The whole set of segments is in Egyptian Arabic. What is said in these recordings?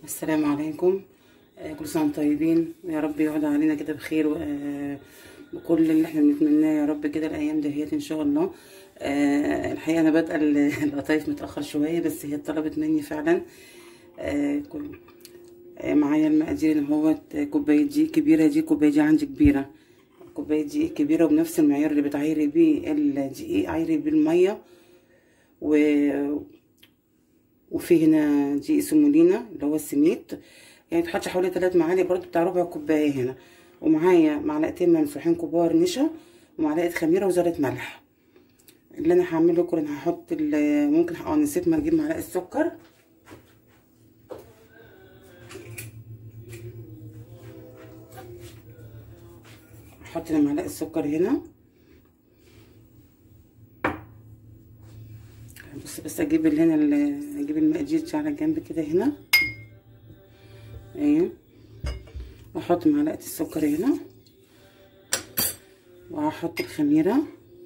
السلام عليكم آه، كل سنة وانتم طيبين يا رب يعود علينا كده بخير و- آه، وكل اللي احنا بنتمناه يا رب كده الأيام دهيت إن شاء الله آه، الحقيقة أنا بادئة ال- القطايف متأخر شوية بس هي طلبت مني فعلا آه، كل آه، معايا المقادير ان هو كوباية دي كبيرة دي كوباية دي عندي كبيرة كوباية دقيق كبيرة وبنفس المعيار اللي بتعيري بيه الدقيق عيري بيه المية و وفي هنا دقيق سمولينا اللي هو السميد يعني تحطي حوالي تلات معالق برضو بتاع ربع كوباية هنا ومعايا معلقتين ممسوحين كبار نشا ومعلقة خميرة وذرة ملح اللي انا هعمله كله انا هحط ال- ممكن اه نسيت ما اجيب معلقة سكر احط لي معلقة سكر هنا بس بس اجيب اللي هنا ال- اجيب المقادير دي على جنب كده هنا اهي واحط معلقه السكر هنا وهحط الخميره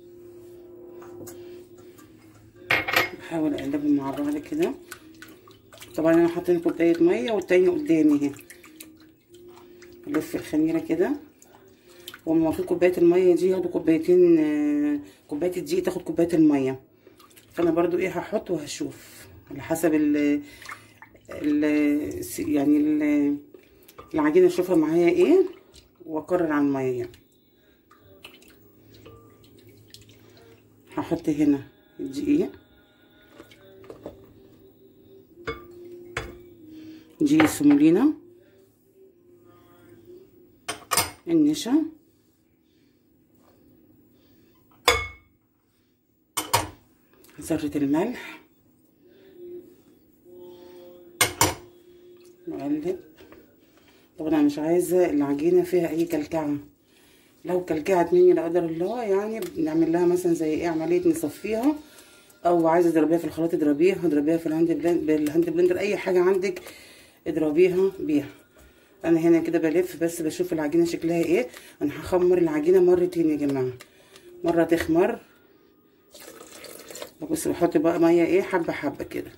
بحاول اقلبهم مع بعض كده طبعا انا حاطين كوبايه ميه والتاني قدامي اهي الف الخميره كده هو المفروض كوبايه الميه دي ياخدوا كوبايتين آه، كوبايه الدقيق تاخد كوبايه الميه فانا برضو ايه هحط وهشوف على حسب ال ال يعني ال العجينه اشوفها معايا ايه واقرر عن الميه يعني. هحط هنا الدقيق دقيق السمولينا النشا ذرة الملح نقلب طبعا انا مش عايزة العجينة فيها اي كلكعة لو كلكعت مني لا قدر الله يعني بنعمل لها مثلا زي ايه عملية نصفيها او عايزة تضربيها في الخلاط اضربيها اضربيها في الهاند بلند بالهاند بلندر اي حاجة عندك اضربيها بيها انا هنا كده بلف بس بشوف العجينة شكلها ايه انا هخمر العجينة مرتين يا جماعة مرة تخمر بص بحط بقى ميه ايه حبه حبه كده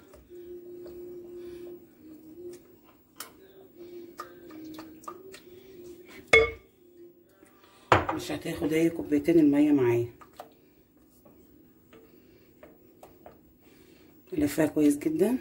مش هتاخد اي كوبايتين الميه معايا الفها كويس جدا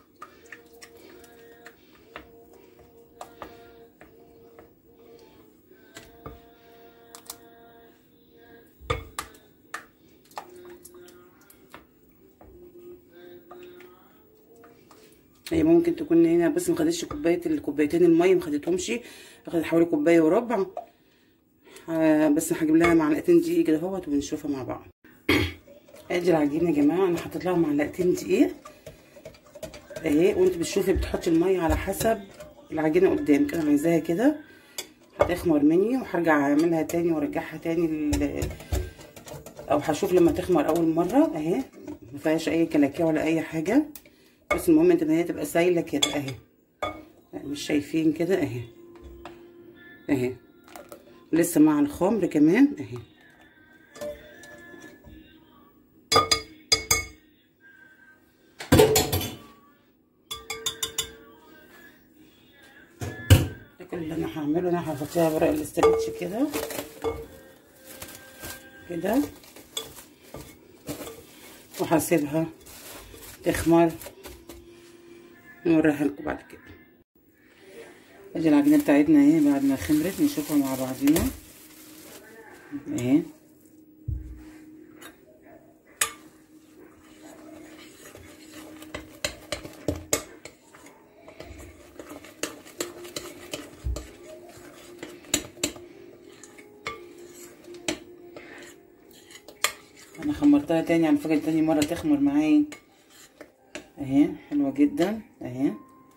هي ممكن تكون هنا بس ما خدتش كوبايه الكوبايتين الميه ما خدتهمش اخدت حوالي كوبايه وربع آه بس هجيب لها معلقتين دقيق كده اهوت ونشوفها مع بعض ادي العجينه يا جماعه انا حطيت لها معلقتين دقيق اهي وانت بتشوفي بتحطي الميه على حسب العجينه قدامك انا عايزاها كده هتخمر مني وهرجع اعملها تاني وارجعها تاني لل... او هشوف لما تخمر اول مره اهي ما فيهاش اي كلاكيع ولا اي حاجه بس المهم ان هي تبقى سايله كده اهي مش شايفين كده اهي اهي لسه مع الخمر كمان اهي ده كل اللي انا هعمله انا هحطها ورق الاسترتش كده كده وهسيبها تخمر نوريها لكم بعد كده ادي العجينه بتاعتنا اهي بعد ما خمرت نشوفها مع بعضينا اهي انا خمرتها تاني على فكره تاني مره تخمر معايا اهي حلوه جدا اهي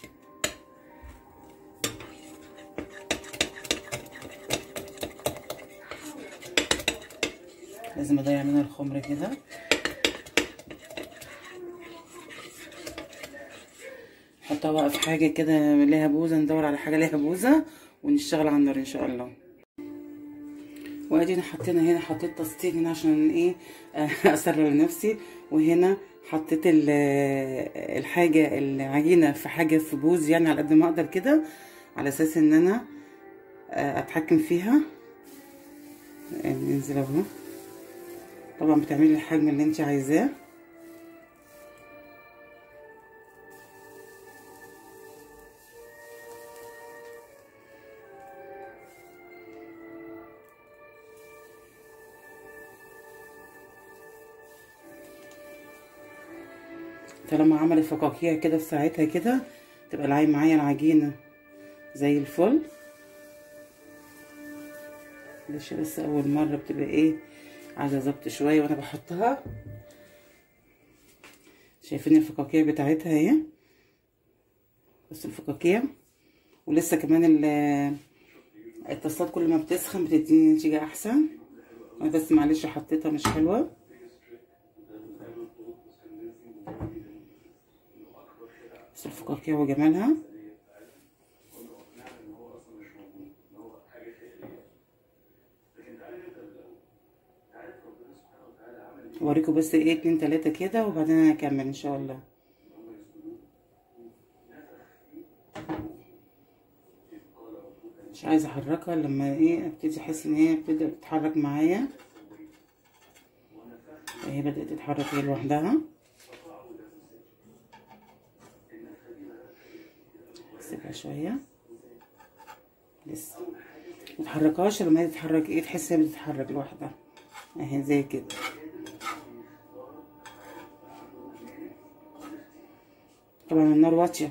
لازم اضيع منها الخمر كده نحطها بقى في حاجه كده ليها بوزه ندور على حاجه ليها بوزه ونشتغل على النار ان شاء الله وادينا حطينا هنا حطيت تسطيل هنا عشان ايه اسرع لنفسي وهنا حطيت ال- الحاجه العجينه في حاجه في بوز يعني على قد ما اقدر كده على اساس ان انا آه، اتحكم فيها آه، ننزل اهو طبعا بتعملي الحجم اللي انت عايزاه طالما عملت فقاقيع كده في ساعتها كده تبقى العي معايا العجينة زي الفل معلش بس أول مرة بتبقى ايه عايزة ظبط شوية وانا بحطها شايفين الفقاقيع بتاعتها اهي بس الفقاقيع ولسه كمان ال- الطاسات كل ما بتسخن بتديني نتيجة أحسن أنا بس معلش حطيتها مش حلوة بس الفقاقيع وجمالها اوريكم بس ايه اتنين تلاتة كده وبعدين هكمل ان شاء الله مش عايزه احركها لما ايه ابتدي احس ان هي بتبدا تتحرك معايا هي بدات تتحرك هي لوحدها سيبها شويه لسه متحركهاش لما هي تتحرك ايه تحس هي بتتحرك لوحدها اهي زي كده طبعا النار واطيه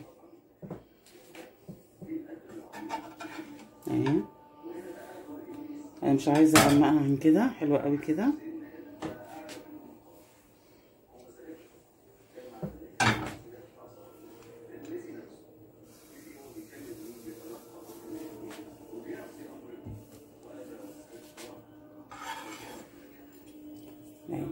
اهي انا مش عايزه اغمقها عن كده حلوه قوي كده اهي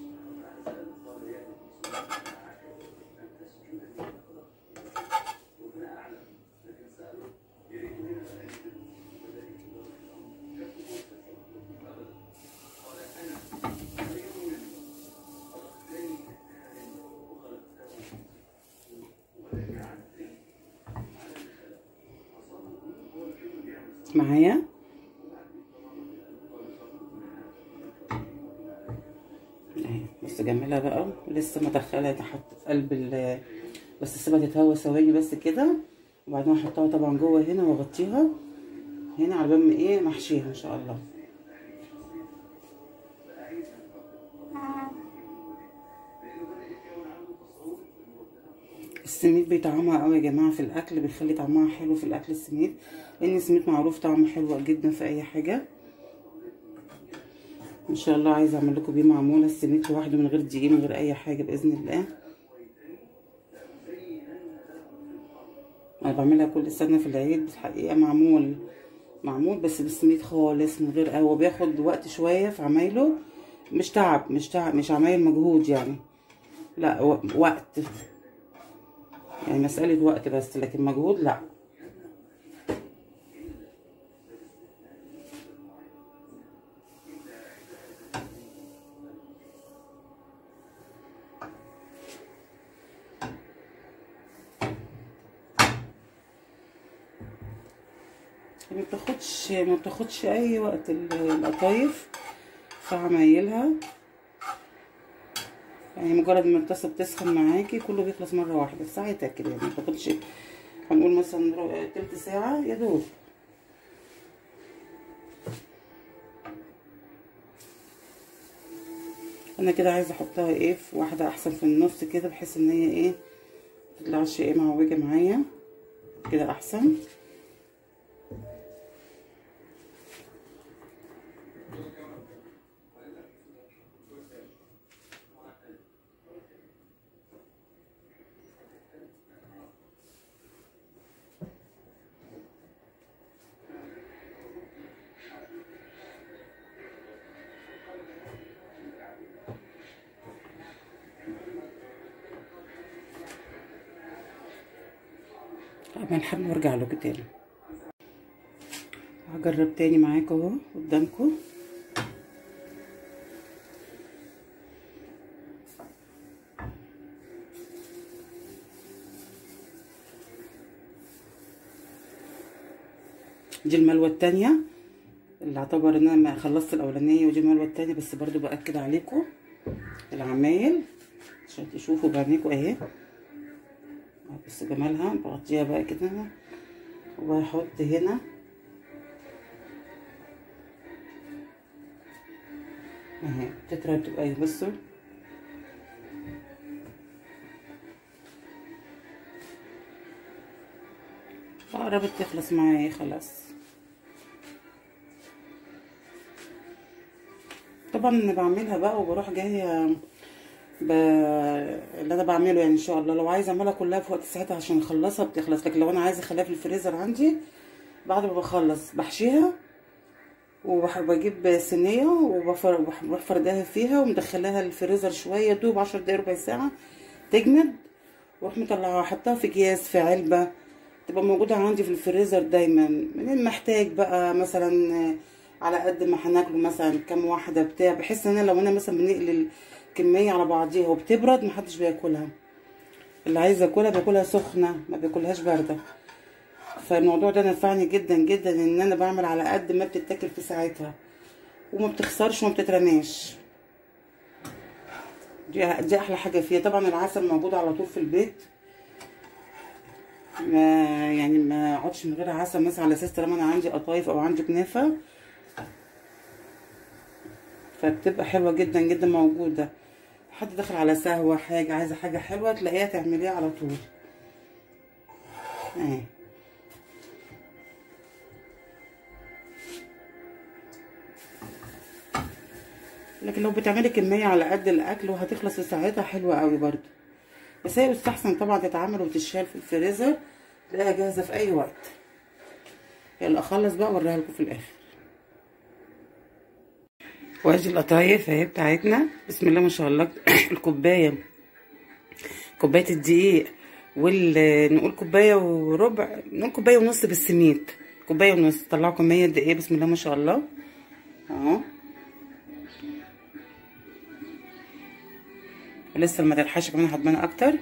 معايا اهي بص جميلة بقى لسه مدخلها تحت قلب ال بس سيبها تتهوى ثواني بس كده وبعدين احطها طبعا جوه هنا واغطيها هنا على بال ما ايه محشيها ان شاء الله السميد بيطعمها قوي يا جماعه في الاكل بيخلي طعمها حلو في الاكل السميد لان السميد معروف طعمه حلو جدا في اي حاجه ان شاء الله عايزه اعمل لكم بيه معموله السميد لوحده من غير دقيق من غير اي حاجه باذن الله انا بعملها كل سنه في العيد الحقيقه معمول معمول بس بالسميد خالص من غير قهوه بياخد وقت شويه في عمايله مش تعب مش تعب مش عمايل مجهود يعني لا و- وقت يعني مسألة وقت بس لكن مجهود لا ما بتاخدش ما بتاخدش اي وقت ال- القطايف في عمايلها يعني مجرد ما الطاسه بتسخن معاكي كله بيخلص مره واحده في ساعتها كده يعني ما بتاخدش هنقول مثلا رو- تلت ساعه يا دوب انا كده عايزه احطها ايه في واحده احسن في النص كده بحيث ان هي ايه متطلعش ايه معوجه معايا كده احسن اعمل حبة وارجع لكم تاني هجرب تاني معاكم اهو قدامكم دي الملوه التانية اللي اعتبر ان انا ما خلصت الاولانيه ودي الملوه التانية بس برضو باكد عليكم العمايل عشان تشوفوا بعينيكم اهي بص جمالها بغطيها بقى كده وبحط هنا اهي التترا بتبقى ايه بصوا قربت تخلص معايا خلاص طبعا بعملها بقى وبروح جايه ب... اللي انا بعمله يعني ان شاء الله لو عايزه اعملها كلها في وقت ساعتها عشان اخلصها بتخلص لكن لو انا عايزه اخليها في الفريزر عندي بعد ما بخلص بحشيها وبجيب صينيه وبروح فرداها فيها ومدخلاها الفريزر شويه دوب عشر دقايق ربع ساعه تجمد واروح مطلعها احطها في اكياس في علبه تبقى موجوده عندي في الفريزر دايما من محتاج بقى مثلا على قد ما هناكله مثلا كام واحده بتاع بحيث ان انا لو انا مثلا بنقل الكميه على بعضيها وبتبرد محدش بياكلها اللي عايز ياكلها بياكلها سخنه ما بياكلهاش بارده فالموضوع ده نفعني جدا جدا ان انا بعمل على قد ما بتتاكل في ساعتها وما بتخسرش وما بتترماش دي دي احلى حاجه فيها طبعا العسل موجود على طول في البيت ما يعني ما اقعدش من غير عسل مثلا على اساس طالما انا عندي قطايف او عندي كنافه فبتبقى حلوه جدا جدا موجوده حد داخل على سهوه حاجه عايزه حاجه حلوه تلاقيها تعمليها على طول اهي لكن لو بتعملي كميه على قد الاكل وهتخلص في ساعتها حلوه قوي برضو بس هي يستحسن طبعا تتعمل وتتشال في الفريزر تلاقيها جاهزه في اي وقت يلا اخلص بقى اوريها لكم في الاخر وادي القطايف اهي بتاعتنا بسم الله ما شاء الله الكوبايه كوبايه الدقيق وال نقول كوبايه وربع نقول كوبايه ونص بالسميد كوبايه ونص طلعوا كميه قد ايه بسم الله ما شاء الله اهو لسه لما تتحشى كمان هتبان اكتر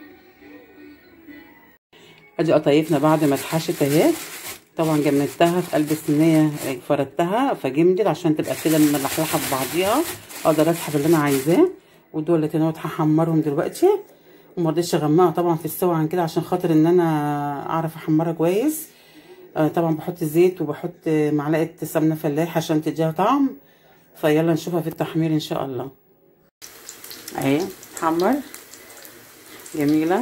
ادي قطايفنا بعد ما اتحشت اهي طبعا جمدتها في قلب الصينيه فردتها فجمدت عشان تبقى كده ملحلحه ببعضيها اقدر اسحب اللي انا عايزاه ودول اللي انا هحمرهم دلوقتي وما رضيتش اغمقها طبعا في السوا عن كده عشان خاطر ان انا اعرف احمرها كويس آه طبعا بحط زيت وبحط معلقه سمنه فلاح عشان تديها طعم فيلا نشوفها في التحمير ان شاء الله اهي تحمر جميله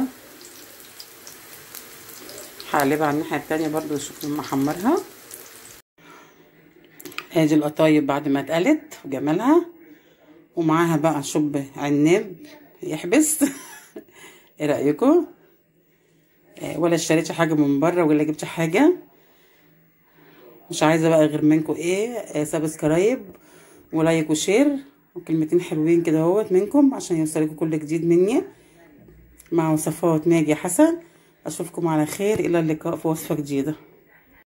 هقلبها على الناحيه التانية برضو اشوف لما احمرها ادي القطايف بعد ما اتقلت وجمالها ومعاها بقى شب عناب يحبس ايه رايكم ولا اشتريتش حاجه من بره ولا جبت حاجه مش عايزه بقى غير منكم ايه سبسكرايب ولايك وشير وكلمتين حلوين كده اهوت منكم عشان يوصلكم كل جديد مني مع وصفات ماجي حسن اشوفكم على خير الى اللقاء في وصفه جديده